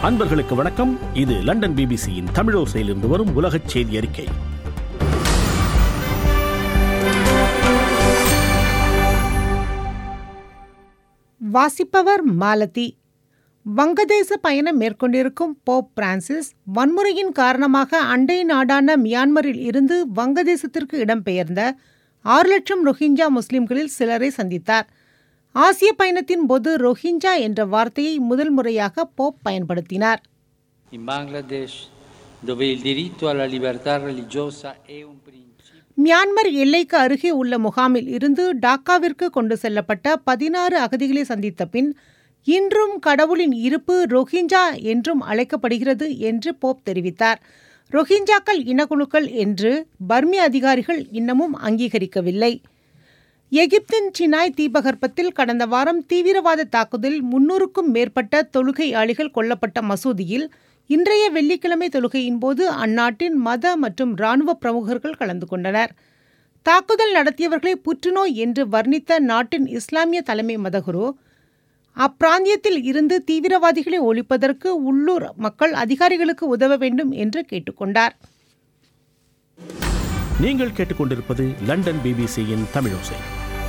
அன்பர்களுக்கு வணக்கம் இது லண்டன் பிபிசியின் தமிழோசையிலிருந்து வரும் உலகச் செய்தி அறிக்கை வாசிப்பவர் மாலதி வங்கதேச பயணம் மேற்கொண்டிருக்கும் போப் பிரான்சிஸ் வன்முறையின் காரணமாக அண்டை நாடான மியான்மரில் இருந்து வங்கதேசத்திற்கு இடம்பெயர்ந்த ஆறு லட்சம் ரொஹிஞ்சா முஸ்லிம்களில் சிலரை சந்தித்தார் ஆசிய பயணத்தின் போது ரொஹிஞ்சா என்ற வார்த்தையை முதல் முறையாக போப் பயன்படுத்தினார் In Bangladesh, dove il diritto alla libertà religiosa è un principio. Myanmar எல்லைக்கு அருகே உள்ள முகாமில் இருந்து டாக்காவிற்கு கொண்டு செல்லப்பட்ட பதினாறு அகதிகளை சந்தித்த பின் இன்றும் கடவுளின் இருப்பு ரோஹிஞ்சா என்றும் அழைக்கப்படுகிறது என்று போப் தெரிவித்தார் ரோஹிஞ்சாக்கள் இனக்குழுக்கள் என்று பர்மிய அதிகாரிகள் இன்னமும் அங்கீகரிக்கவில்லை எகிப்தின் சினாய் தீபகற்பத்தில் கடந்த வாரம் தீவிரவாத தாக்குதலில் முன்னூறுக்கும் மேற்பட்ட தொழுகையாளிகள் கொல்லப்பட்ட மசூதியில் இன்றைய வெள்ளிக்கிழமை தொழுகையின் போது அந்நாட்டின் மத மற்றும் இராணுவ பிரமுகர்கள் கலந்து கொண்டனர் தாக்குதல் நடத்தியவர்களை புற்றுநோய் என்று வர்ணித்த நாட்டின் இஸ்லாமிய தலைமை மதகுரு அப்பிராந்தியத்தில் இருந்து தீவிரவாதிகளை ஒழிப்பதற்கு உள்ளூர் மக்கள் அதிகாரிகளுக்கு உதவ வேண்டும் என்று கேட்டுக்கொண்டார் நீங்கள் கேட்டுக்கொண்டிருப்பது லண்டன் பிபிசியின் தமிழோசை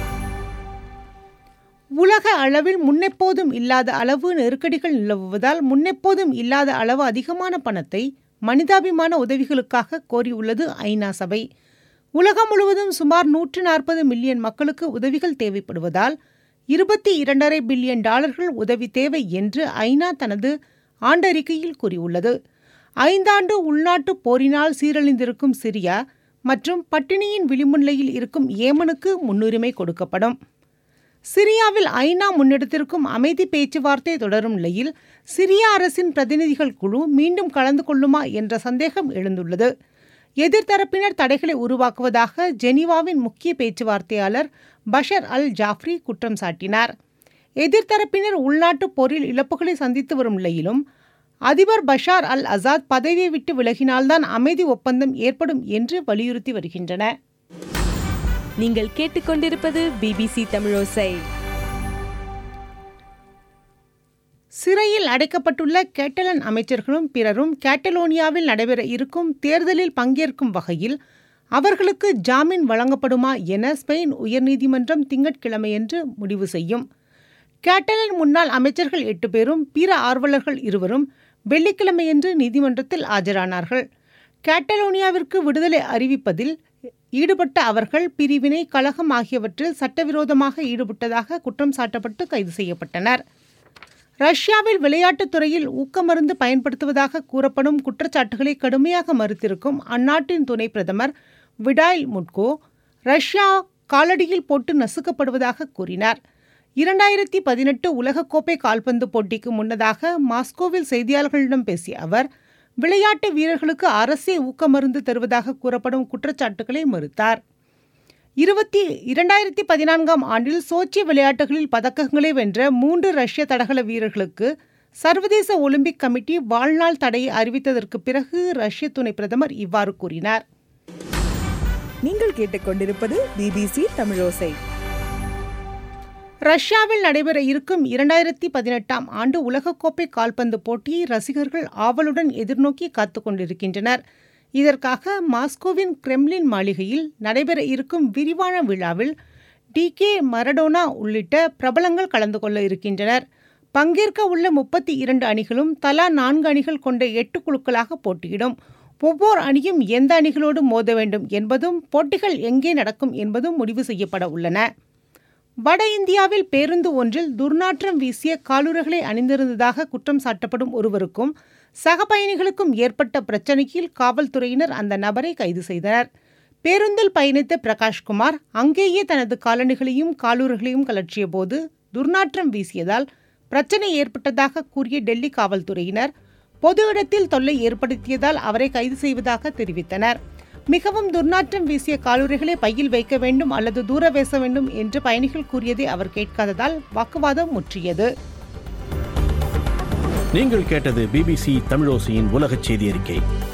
உலக அளவில் முன்னெப்போதும் இல்லாத அளவு நெருக்கடிகள் நிலவுவதால் முன்னெப்போதும் இல்லாத அளவு அதிகமான பணத்தை மனிதாபிமான உதவிகளுக்காக கோரியுள்ளது ஐநா சபை உலகம் முழுவதும் சுமார் நூற்று நாற்பது மில்லியன் மக்களுக்கு உதவிகள் தேவைப்படுவதால் இருபத்தி இரண்டரை பில்லியன் டாலர்கள் உதவி தேவை என்று ஐநா தனது ஆண்டறிக்கையில் கூறியுள்ளது ஐந்தாண்டு உள்நாட்டு போரினால் சீரழிந்திருக்கும் சிரியா மற்றும் பட்டினியின் விளிம்புநிலையில் இருக்கும் ஏமனுக்கு முன்னுரிமை கொடுக்கப்படும் சிரியாவில் ஐநா முன்னெடுத்திருக்கும் அமைதி பேச்சுவார்த்தை தொடரும் நிலையில் சிரியா அரசின் பிரதிநிதிகள் குழு மீண்டும் கலந்து கொள்ளுமா என்ற சந்தேகம் எழுந்துள்ளது எதிர்த்தரப்பினர் தடைகளை உருவாக்குவதாக ஜெனீவாவின் முக்கிய பேச்சுவார்த்தையாளர் பஷர் அல் ஜாஃப்ரி குற்றம் சாட்டினார் எதிர்த்தரப்பினர் உள்நாட்டுப் போரில் இழப்புகளை சந்தித்து வரும் நிலையிலும் அதிபர் பஷார் அல் அசாத் பதவியை விட்டு விலகினால்தான் அமைதி ஒப்பந்தம் ஏற்படும் என்று வலியுறுத்தி வருகின்றன நீங்கள் கேட்டுக்கொண்டிருப்பது பிபிசி தமிழோசை சிறையில் அடைக்கப்பட்டுள்ள கேட்டலன் அமைச்சர்களும் பிறரும் கேட்டலோனியாவில் நடைபெற இருக்கும் தேர்தலில் பங்கேற்கும் வகையில் அவர்களுக்கு ஜாமீன் வழங்கப்படுமா என ஸ்பெயின் உயர்நீதிமன்றம் திங்கட்கிழமையன்று முடிவு செய்யும் கேட்டலன் முன்னாள் அமைச்சர்கள் எட்டு பேரும் பிற ஆர்வலர்கள் இருவரும் வெள்ளிக்கிழமையன்று நீதிமன்றத்தில் ஆஜரானார்கள் கேட்டலோனியாவிற்கு விடுதலை அறிவிப்பதில் ஈடுபட்ட அவர்கள் பிரிவினை கழகம் ஆகியவற்றில் சட்டவிரோதமாக ஈடுபட்டதாக குற்றம் சாட்டப்பட்டு கைது செய்யப்பட்டனர் ரஷ்யாவில் விளையாட்டுத் துறையில் ஊக்கமருந்து பயன்படுத்துவதாக கூறப்படும் குற்றச்சாட்டுகளை கடுமையாக மறுத்திருக்கும் அந்நாட்டின் துணை பிரதமர் விடாயில் முட்கோ ரஷ்யா காலடியில் போட்டு நசுக்கப்படுவதாக கூறினார் இரண்டாயிரத்தி பதினெட்டு உலகக்கோப்பை கால்பந்து போட்டிக்கு முன்னதாக மாஸ்கோவில் செய்தியாளர்களிடம் பேசிய அவர் விளையாட்டு வீரர்களுக்கு அரசே ஊக்கமருந்து தருவதாக கூறப்படும் குற்றச்சாட்டுகளை மறுத்தார் இருபத்தி இரண்டாயிரத்தி பதினான்காம் ஆண்டில் சோச்சி விளையாட்டுகளில் பதக்கங்களை வென்ற மூன்று ரஷ்ய தடகள வீரர்களுக்கு சர்வதேச ஒலிம்பிக் கமிட்டி வாழ்நாள் தடையை அறிவித்ததற்கு பிறகு ரஷ்ய துணை பிரதமர் இவ்வாறு கூறினார் நீங்கள் கேட்டுக்கொண்டிருப்பது பிபிசி தமிழோசை ரஷ்யாவில் நடைபெற இருக்கும் இரண்டாயிரத்தி பதினெட்டாம் ஆண்டு உலகக்கோப்பை கால்பந்து போட்டியை ரசிகர்கள் ஆவலுடன் எதிர்நோக்கி காத்துக் கொண்டிருக்கின்றனர் இதற்காக மாஸ்கோவின் கிரெம்லின் மாளிகையில் நடைபெற இருக்கும் விரிவான விழாவில் டி கே மரடோனா உள்ளிட்ட பிரபலங்கள் கலந்து கொள்ள இருக்கின்றனர் பங்கேற்க உள்ள முப்பத்தி இரண்டு அணிகளும் தலா நான்கு அணிகள் கொண்ட எட்டு குழுக்களாக போட்டியிடும் ஒவ்வொரு அணியும் எந்த அணிகளோடு மோத வேண்டும் என்பதும் போட்டிகள் எங்கே நடக்கும் என்பதும் முடிவு செய்யப்பட உள்ளன வட இந்தியாவில் பேருந்து ஒன்றில் துர்நாற்றம் வீசிய காலுறைகளை அணிந்திருந்ததாக குற்றம் சாட்டப்படும் ஒருவருக்கும் சக பயணிகளுக்கும் ஏற்பட்ட பிரச்சனையில் காவல்துறையினர் அந்த நபரை கைது செய்தனர் பேருந்தில் பயணித்த பிரகாஷ்குமார் அங்கேயே தனது காலணிகளையும் காலுறைகளையும் கலற்றிய போது துர்நாற்றம் வீசியதால் பிரச்சனை ஏற்பட்டதாக கூறிய டெல்லி காவல்துறையினர் பொது இடத்தில் தொல்லை ஏற்படுத்தியதால் அவரை கைது செய்வதாக தெரிவித்தனர் மிகவும் துர்நாற்றம் வீசிய காலுறைகளை பையில் வைக்க வேண்டும் அல்லது தூர வீச வேண்டும் என்று பயணிகள் கூறியதை அவர் கேட்காததால் வாக்குவாதம் முற்றியது நீங்கள் கேட்டது பிபிசி தமிழோசையின் உலகச் செய்தி அறிக்கை